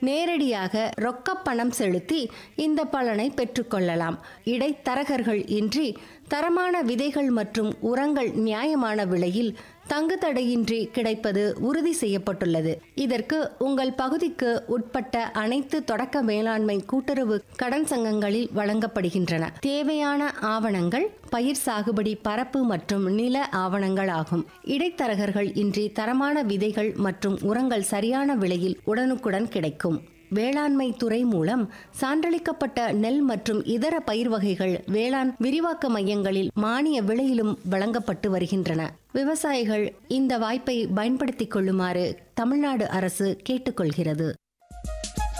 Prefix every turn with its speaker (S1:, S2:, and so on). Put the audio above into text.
S1: நேரடியாக ரொக்கப் பணம் செலுத்தி இந்த பலனை பெற்றுக்கொள்ளலாம் இடைத்தரகர்கள் இன்றி தரமான விதைகள் மற்றும் உரங்கள் நியாயமான விலையில் தங்கு தடையின்றி கிடைப்பது உறுதி செய்யப்பட்டுள்ளது இதற்கு உங்கள் பகுதிக்கு உட்பட்ட அனைத்து தொடக்க மேலாண்மை கூட்டுறவு கடன் சங்கங்களில் வழங்கப்படுகின்றன தேவையான ஆவணங்கள் பயிர் சாகுபடி பரப்பு மற்றும் நில ஆவணங்கள் ஆகும் இடைத்தரகர்கள் இன்றி தரமான விதைகள் மற்றும் உரங்கள் சரியான விலையில் உடனுக்குடன் கிடைக்கும் வேளாண்மை துறை மூலம் சான்றளிக்கப்பட்ட நெல் மற்றும் இதர பயிர் வகைகள் வேளாண் விரிவாக்க மையங்களில் மானிய விலையிலும் வழங்கப்பட்டு வருகின்றன விவசாயிகள் இந்த வாய்ப்பை பயன்படுத்திக் கொள்ளுமாறு தமிழ்நாடு அரசு கேட்டுக்கொள்கிறது